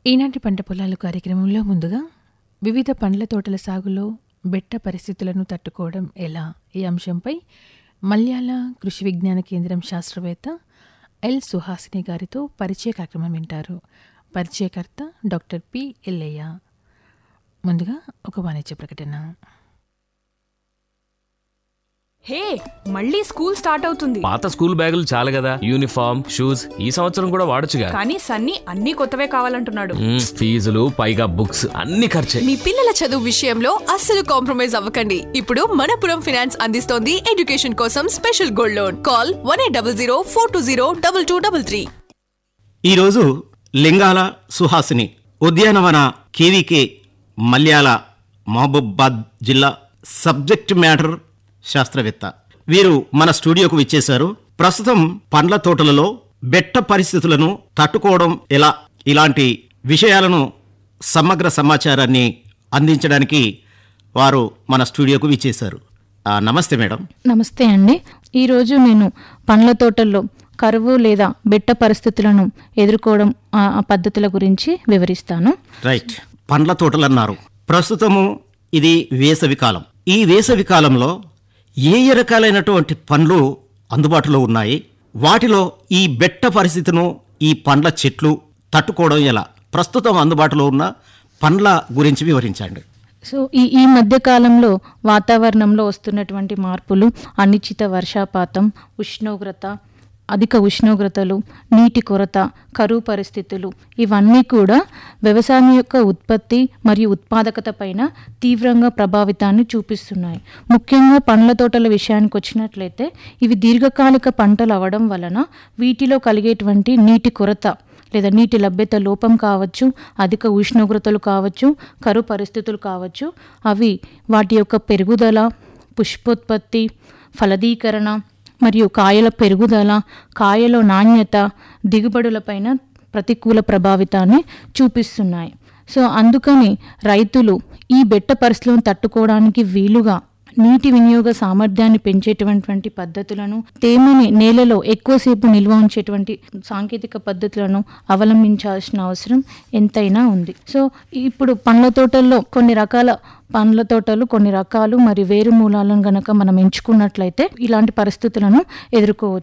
ఈనాటి పంట పొలాలు కార్యక్రమంలో ముందుగా వివిధ పండ్ల తోటల సాగులో బెట్ట పరిస్థితులను తట్టుకోవడం ఎలా ఈ అంశంపై మల్యాల కృషి విజ్ఞాన కేంద్రం శాస్త్రవేత్త ఎల్ సుహాసిని గారితో పరిచయ కార్యక్రమం వింటారు పరిచయకర్త డాక్టర్ పి ఎల్లయ్య ముందుగా ఒక వాణిజ్య ప్రకటన హే మళ్ళీ స్కూల్ స్టార్ట్ అవుతుంది పాత స్కూల్ బ్యాగులు చాలు కదా యూనిఫామ్ షూస్ ఈ సంవత్సరం కూడా వాడొచ్చుగా కానీ సన్నీ అన్ని కొత్తవే కావాలంటున్నాడు మ్మ్, ఫీజులు పైగా బుక్స్ అన్ని ఖర్చే మీ పిల్లల చదువు విషయంలో అస్సలు కాంప్రమైజ్ అవ్వకండి ఇప్పుడు మనపురం ఫైనాన్స్ అందిస్తోంది ఎడ్యుకేషన్ కోసం special gold loan call one eight double zero four two zero double two double three ఈరోజు లింగాల సుహాసిని ఉద్యానవన కేవీకే మల్యాల మహబూబాద్ జిల్లా సబ్జెక్ట్ మ్యాటర్ శాస్త్రవేత్త వీరు మన స్టూడియోకు విచ్చేశారు ప్రస్తుతం పండ్ల తోటలలో బెట్ట పరిస్థితులను తట్టుకోవడం ఎలా ఇలాంటి విషయాలను సమగ్ర సమాచారాన్ని అందించడానికి వారు మన స్టూడియోకు విచ్చేశారు ఆ, నమస్తే మేడం నమస్తే అండి ఈరోజు నేను పండ్ల తోటల్లో కరువు లేదా బెట్ట పరిస్థితులను ఎదుర్కోవడం ఆ ఆ పద్ధతుల గురించి వివరిస్తాను రైట్ పండ్ల తోటలు అన్నారు ప్రస్తుతము ఇది వేసవి కాలం ఈ వేసవి కాలంలో ఏ ఏ రకాలైనటువంటి పండ్లు అందుబాటులో ఉన్నాయి వాటిలో ఈ బెట్ట పరిస్థితిను ఈ పండ్ల చెట్లు తట్టుకోవడం ఎలా ప్రస్తుతం అందుబాటులో ఉన్న పండ్ల గురించి వివరించండి సో ఈ ఈ మధ్య కాలంలో వాతావరణంలో వస్తున్నటువంటి మార్పులు అనిశ్చిత వర్షాపాతం ఉష్ణోగ్రత అధిక ఉష్ణోగ్రతలు నీటి కొరత కరువు పరిస్థితులు ఇవన్నీ కూడా వ్యవసాయం యొక్క ఉత్పత్తి మరియు ఉత్పాదకత పైన తీవ్రంగా ప్రభావితాన్ని చూపిస్తున్నాయి ముఖ్యంగా పండ్ల తోటల విషయానికి వచ్చినట్లయితే ఇవి దీర్ఘకాలిక పంటలు అవడం వలన వీటిలో కలిగేటువంటి నీటి కొరత లేదా నీటి లభ్యత లోపం కావచ్చు అధిక ఉష్ణోగ్రతలు కావచ్చు కరువు పరిస్థితులు కావచ్చు అవి వాటి యొక్క పెరుగుదల పుష్పోత్పత్తి ఫలదీకరణ మరియు కాయల పెరుగుదల కాయలో నాణ్యత దిగుబడులపైన ప్రతికూల ప్రభావితాన్ని చూపిస్తున్నాయి సో అందుకని రైతులు ఈ బెట్ట పరిస్థితులను తట్టుకోవడానికి వీలుగా నీటి వినియోగ సామర్థ్యాన్ని పెంచేటటువంటి పద్ధతులను తేమని నేలలో ఎక్కువసేపు నిల్వ ఉంచేటువంటి సాంకేతిక పద్ధతులను అవలంబించాల్సిన అవసరం ఎంతైనా ఉంది సో ఇప్పుడు పండ్ల తోటల్లో కొన్ని రకాల పండ్ల తోటలు కొన్ని రకాలు మరి వేరు మూలాలను గనక మనం ఎంచుకున్నట్లయితే ఇలాంటి పరిస్థితులను ఎదుర్కోవచ్చు